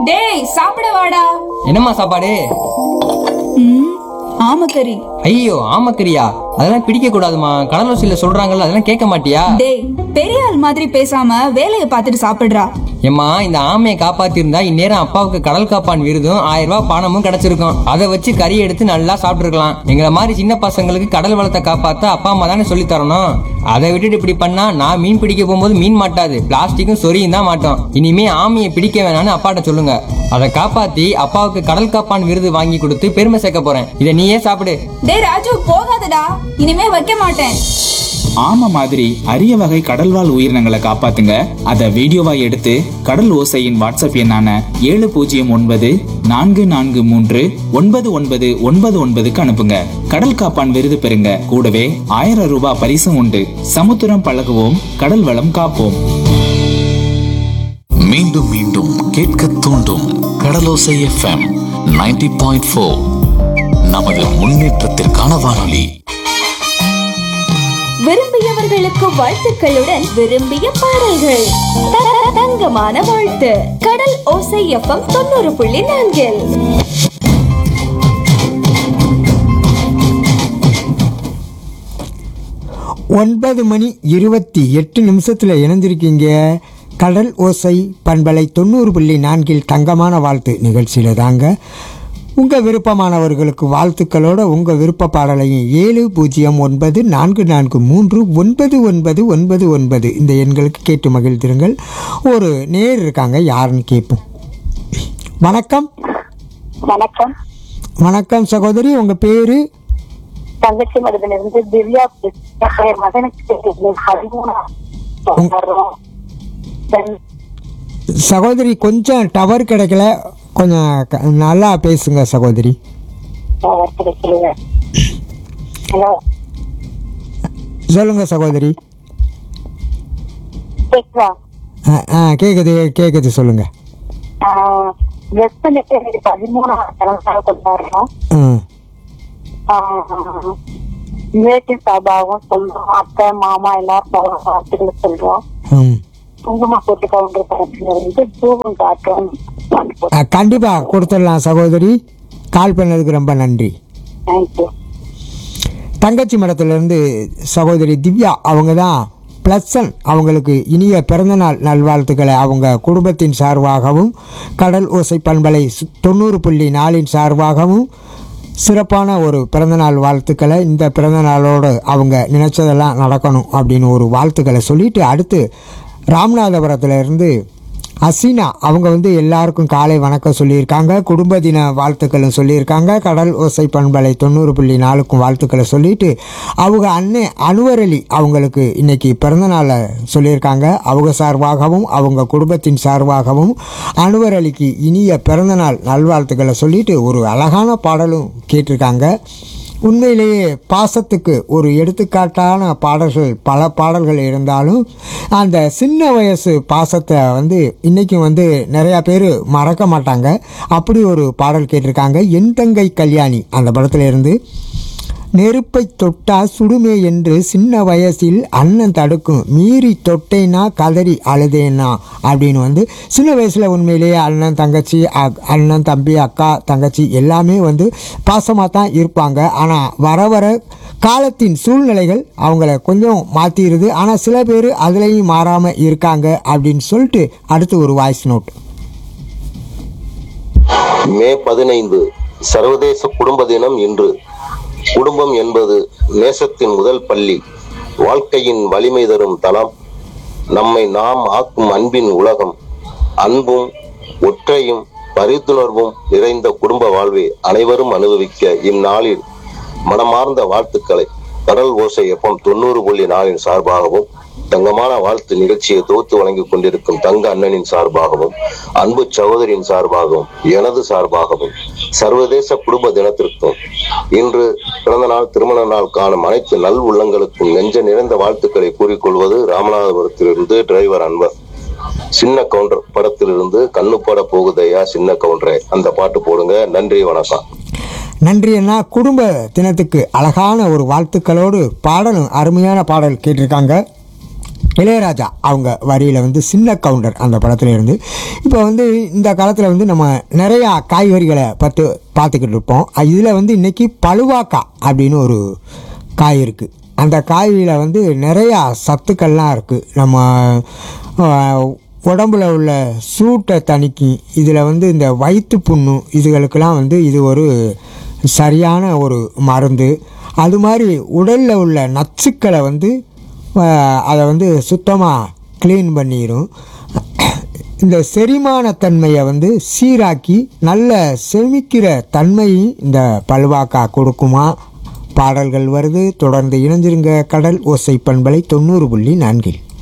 டேய் சாப்பிட வாடா என்னம்மா சாப்பாடு ம் ஆமக்கறி ஐயோ ஆமக்கரியா அதெல்லாம் பிடிக்க கூடாதுமா கடலூசியில சொல்றாங்கல்ல அதெல்லாம் கேட்க மாட்டியா டேய் பெரிய ஆள் மாதிரி பேசாம வேலையை பார்த்துட்டு சாப்பிடுறா ஏம்மா இந்த ஆமையை காப்பாத்திருந்தா இந்நேரம் அப்பாவுக்கு கடல் காப்பான் விருதும் ஆயிரம் ரூபாய் பணமும் கிடைச்சிருக்கும் அதை வச்சு கறி எடுத்து நல்லா சாப்பிட்டுருக்கலாம் எங்களை மாதிரி சின்ன பசங்களுக்கு கடல் வளத்தை காப்பாத்த அப்பா அம்மா தானே சொல்லி தரணும் அதை விட்டுட்டு இப்படி பண்ணா நான் மீன் பிடிக்க போகும்போது மீன் மாட்டாது பிளாஸ்டிக்கும் சொரியும் தான் மாட்டோம் இனிமே ஆமையை பிடிக்க வேணாம்னு அப்பாட்ட சொல்லுங்க அதை காப்பாத்தி அப்பாவுக்கு கடல் காப்பான் விருது வாங்கி கொடுத்து பெருமை சேர்க்க போறேன் இதை நீயே சாப்பிடு டேய் ராஜு போகாதடா இனிமே வைக்க மாட்டேன் ஆமை மாதிரி அரிய வகை கடல்வாழ் உயிரினங்களை காப்பாத்துங்க அதை வீடியோவா எடுத்து கடல் ஓசையின் வாட்ஸ்அப் எண்ணான ஏழு பூஜ்ஜியம் ஒன்பது நான்கு நான்கு மூன்று ஒன்பது ஒன்பது ஒன்பது ஒன்பதுக்கு அனுப்புங்க கடல் காப்பான் விருது பெறுங்க கூடவே ஆயிரம் ரூபாய் பரிசும் உண்டு சமுத்திரம் பழகுவோம் கடல் வளம் காப்போம் மீண்டும் மீண்டும் கேட்க தூண்டும் கடலோசை எஃப்எம் 90.4 பாயிண்ட் ஃபோர் நமது முன்னேற்றத்திற்கான வானொலி விரும்பியவர்களுக்கு வாழ்த்துக்களுடன் விரும்பிய பாடல்கள் த- த- தங்கமான வாழ்த்து கடல் ஓசை எஃப்எம் தொண்ணூறு புள்ளி நான்கில் ஒன்பது மணி இருபத்தி எட்டு நிமிஷத்தில் இணைந்திருக்கீங்க கடல் ஓசை பண்பலை தொண்ணூறு புள்ளி நான்கில் தங்கமான வாழ்த்து நிகழ்ச்சியில் தாங்க உங்கள் விருப்பமானவர்களுக்கு வாழ்த்துக்களோட உங்கள் விருப்ப பாடலையும் ஏழு பூஜ்ஜியம் ஒன்பது நான்கு நான்கு மூன்று ஒன்பது ஒன்பது ஒன்பது ஒன்பது இந்த எண்களுக்கு கேட்டு மகிழ்ந்திருங்கள் ஒரு நேர் இருக்காங்க யாருன்னு கேட்போம் வணக்கம் வணக்கம் வணக்கம் சகோதரி உங்கள் பேர் தங்கச்சி மருதுல இருந்து திவ்யா பேசுறேன். என் மகனுக்கு பதிமூணாம் வர்றோம். தென் சகோதரி கொஞ்சம் டவர் கிடைக்கல கொஞ்சம் க- நல்லா பேசுங்க சகோதரி அவர் கிடைக்கல ஹலோ சொல்லுங்க சகோதரி கேக்குதா ஆ ஆ கேட்குது கேட்குது சொல்லுங்க ட்ரெஸ் பண்ணிட்டு எனக்கு பதிமூணாம் பிறந்தநாள் கொண்டாடுறோம் ம் ரிலேட்டிவ் சார்பாகவும் சொல்றோம் அத்தை மாமா எல்லாரும் வாழ்த்துக்களை சொல்றோம் ம் குங்கும போட்டு கவுண்டர் படத்துல இருந்து பூவும் காட்டும் பாட்டு போட்டு ஆ, கண்டிப்பா கொடுத்துடலாம் சகோதரி கால் பண்ணதுக்கு ரொம்ப நன்றி தேங்க்யூ தங்கச்சி மடத்திலிருந்து சகோதரி திவ்யா அவங்க தான் ப்ளஸ்ஸன் அவங்களுக்கு இனிய பிறந்தநாள் நல்வாழ்த்துக்களை அவங்க குடும்பத்தின் சார்பாகவும் கடல் ஓசை பண்பலை சு- தொண்ணூறு புள்ளி நாலின் சார்பாகவும் சிறப்பான ஒரு பிறந்தநாள் வாழ்த்துக்களை இந்த பிறந்தநாளோடு அவங்க நினைச்சதெல்லாம் நடக்கணும் அப்படின்னு ஒரு வாழ்த்துக்களை சொல்லிட்டு அடுத்து ராமநாதபுரத்துல இருந்து அசினா அவங்க வந்து எல்லாருக்கும் காலை வணக்கம் சொல்லியிருக்காங்க குடும்ப தின வாழ்த்துக்களும் சொல்லியிருக்காங்க கடல் ஓசை பண்பலை தொண்ணூறு புள்ளி நாலுக்கும் வாழ்த்துக்களை சொல்லிட்டு அவங்க அண்ணன் அனுவரலி அவங்களுக்கு இன்னைக்கு பிறந்தநாளை சொல்லியிருக்காங்க அவங்க சார்பாகவும் அவங்க குடும்பத்தின் சார்பாகவும் அனுவரலிக்கு இனிய பிறந்தநாள் நல்வாழ்த்துக்களை சொல்லிட்டு ஒரு அழகான பாடலும் கேட்டிருக்காங்க உண்மையிலேயே பாசத்துக்கு ஒரு எடுத்துக்காட்டான பாடல்கள் பல பாடல்கள் இருந்தாலும் அந்த சின்ன வயசு பாசத்தை வந்து இன்றைக்கும் வந்து நிறையா பேர் மறக்க மாட்டாங்க அப்படி ஒரு பாடல் கேட்டிருக்காங்க என் தங்கை கல்யாணி அந்த படத்துல இருந்து நெருப்பை தொட்டா சுடுமே என்று சின்ன வயசில் அண்ணன் தடுக்கும் மீறி தொட்டேனா கதறி அழுதேனா அப்படின்னு வந்து சின்ன வயசில் உண்மையிலேயே அண்ணன் தங்கச்சி அக்- அண்ணன் தம்பி அக்கா தங்கச்சி எல்லாமே வந்து பாசமாக தான் இருப்பாங்க ஆனால் வர வர காலத்தின் சூழ்நிலைகள் அவங்கள கொஞ்சம் மாற்றிடுது ஆனால் சில பேர் அதுலேயும் மாறாமல் இருக்காங்க அப்படின்னு சொல்லிட்டு அடுத்து ஒரு வாய்ஸ் நோட் மே பதினைந்து சர்வதேச குடும்ப தினம் இன்று குடும்பம் என்பது நேசத்தின் முதல் பள்ளி வாழ்க்கையின் வலிமை தரும் தளம் நம்மை நாம் ஆக்கும் அன்பின் உலகம் அன்பும் ஒற்றையும் பரித்துணர்வும் நிறைந்த குடும்ப வாழ்வை அனைவரும் அனுபவிக்க இந்நாளில் மனமார்ந்த வாழ்த்துக்களை கடல் ஓசை எஃப்எம் தொண்ணூறு புள்ளி நாலின் சார்பாகவும் தங்கமான வாழ்த்து நிகழ்ச்சியை தொகுத்து வழங்கிக் கொண்டிருக்கும் தங்க அண்ணனின் சார்பாகவும் அன்பு சகோதரியின் சார்பாகவும் எனது சார்பாகவும் சர்வதேச குடும்ப தினத்திற்கும் இன்று பிறந்த நாள் திருமண நாள் காணும் அனைத்து நல் உள்ளங்களுக்கும் நெஞ்ச நிறைந்த வாழ்த்துக்களை கூறிக்கொள்வது ராமநாதபுரத்திலிருந்து டிரைவர் அன்பர் சின்ன கவுண்டர் படத்திலிருந்து கண்ணு பட போகுதையா சின்ன கவுண்டரே அந்த பாட்டு போடுங்க நன்றி வணக்கம் நன்றி அண்ணா குடும்ப தினத்துக்கு அழகான ஒரு வாழ்த்துக்களோடு பாடலும் அருமையான பாடல் கேட்டிருக்காங்க இளையராஜா அவங்க வரியில் வந்து சின்ன கவுண்டர் அந்த படத்துல இருந்து இப்போ வந்து இந்த காலத்தில் வந்து நம்ம நிறையா காய்கறிகளை பத்து பார்த்துக்கிட்டு இருப்போம் இதில் வந்து இன்றைக்கி பழுவாக்காய் அப்படின்னு ஒரு காய் இருக்குது அந்த காயில் வந்து நிறையா சத்துக்கள்லாம் இருக்குது நம்ம ஆஹ், உடம்புல உள்ள சூட்டை தணிக்கி இதில் வந்து இந்த வயிற்று புண்ணு இதுகளுக்கெல்லாம் வந்து இது ஒரு சரியான ஒரு மருந்து அது மாதிரி உடலில் உள்ள நச்சுக்களை வந்து ஆஹ், அதை வந்து சுத்தமாக க்ளீன் பண்ணிடும் இந்த செரிமானத்தன்மையை வந்து சீராக்கி நல்ல செமிக்கிற தன்மையை இந்த பல்வாக்கா கொடுக்குமா பாடல்கள் வருது தொடர்ந்து இணைஞ்சிருங்க கடல் ஓசை பண்பலை தொண்ணூறு புள்ளி நான்கில்